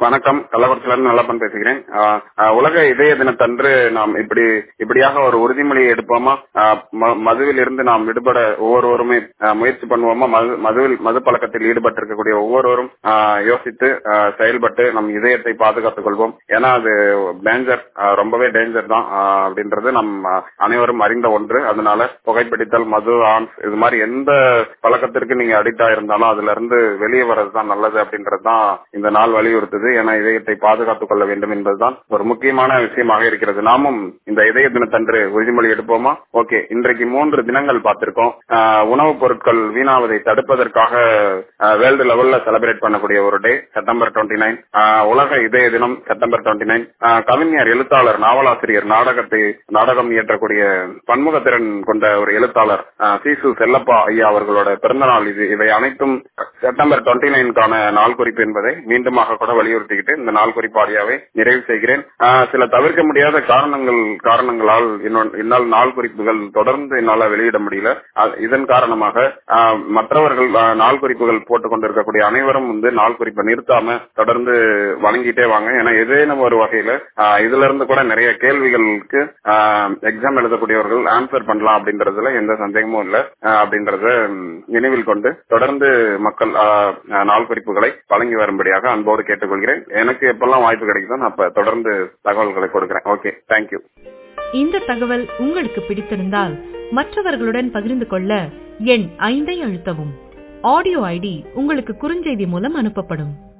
வணக்கம் கள்ளக்குறிச்சியிலிருந்து நல்லப்பன் பேசுகிறேன் ஆஹ் ஆஹ் உலக இதய தினத்தன்று நாம் இப்படி இப்படியாக ஒரு உறுதிமொழியை எடுப்போமா ஆஹ் ம- மதுவில் இருந்து நாம் விடுபட ஒவ்வொருவருமே ஆஹ் முயற்சி பண்ணுவோமா மது மதுவில் மது பழக்கத்தில் ஈடுபட்டு இருக்கக்கூடிய ஒவ்வொருவரும் ஆஹ் யோசித்து ஆஹ் செயல்பட்டு நம் இதயத்தை பாதுகாத்துக் கொள்வோம் ஏன்னா அது டேஞ்சர் ரொம்பவே டேஞ்சர் தான் ஆஹ் அப்படின்றது நம் ஆஹ் அனைவரும் அறிந்த ஒன்று அதனால புகைப்பிடித்தல் மது ஆன்ஸ் இது மாதிரி எந்த பழக்கத்திற்கு நீங்க அடிக்ட் ஆயிருந்தாலும் அதுல இருந்து வெளியே வர்றதுதான் நல்லது அப்படின்றது தான் இந்த நாள் வலியுறுத்துது என இதயத்தை பாதுகாத்துக் கொள்ள வேண்டும் என்பதுதான் ஒரு முக்கியமான விஷயமாக இருக்கிறது நாமும் இந்த இதய தினத்தன்று உறுதிமொழி எடுப்போமா ஓகே இன்றைக்கு மூன்று தினங்கள் பார்த்திருக்கோம் ஆஹ் உணவுப் பொருட்கள் வீணாவதை தடுப்பதற்காக வேர்ல்டு லெவல்ல செலிப்ரேட் பண்ணக்கூடிய ஒரு டே செப்டம்பர் டுவெண்ட்டி நைன் உலக இதய தினம் செப்டம்பர் டுவெண்ட்டி நைன் கவிஞர் எழுத்தாளர் நாவலாசிரியர் நாடகத்தை நாடகம் இயற்றக்கூடிய பன்முகத்திறன் கொண்ட ஒரு எழுத்தாளர் ஆஹ் சிசு செல்லப்பா ஐயா அவர்களோட பிறந்த நாள் இது இவை அனைத்தும் செப்டம்பர் டுவெண்ட்டி நைனுக்கான நாள் குறிப்பு என்பதை மீண்டுமாக கூட வலியுறுத்திக்கிட்டு இந்த நாள் குறிப்பாடியாவே நிறைவு செய்கிறேன் ஆஹ் சில தவிர்க்க முடியாத காரணங்கள் காரணங்களால் இன்னொன்- என்னால் நாள் குறிப்புகள் தொடர்ந்து என்னால வெளியிட முடியல அ- இதன் காரணமாக ஆஹ் மற்றவர்கள் ஆஹ் நாள் குறிப்புகள் போட்டுக் கொண்டிருக்கக்கூடிய அனைவரும் வந்து நாள் குறிப்பை நிறுத்தாம தொடர்ந்து வழங்கிட்டே வாங்க ஏன்னா ஏதேனும் ஒரு வகையில ஆஹ் இதுல இருந்து கூட நிறைய கேள்விகளுக்கு எக்ஸாம் எழுதக்கூடியவர்கள் ஆன்சர் பண்ணலாம் அப்படின்றதுல எந்த சந்தேகமும் இல்ல ஆஹ் அப்படின்றத ம், நினைவில் கொண்டு தொடர்ந்து மக்கள் ஆஹ், ஆஹ், நாள் குறிப்புகளை வழங்கி வரும்படியாக அன்போடு கேட்டுக்கொள்கிறேன் எனக்கு எப்பெல்லாம் வாய்ப்பு கிடைக்குதோ நான் அப்ப தொடர்ந்து தகவல்களை கொடுக்கிறேன் ஓகே தேங்க்யூ இந்த தகவல் உங்களுக்கு பிடித்திருந்தால் மற்றவர்களுடன் பகிர்ந்து கொள்ள எண் ஐந்தை அழுத்தவும் ஆடியோ ஐடி உங்களுக்கு குறுஞ்செய்தி மூலம் அனுப்பப்படும்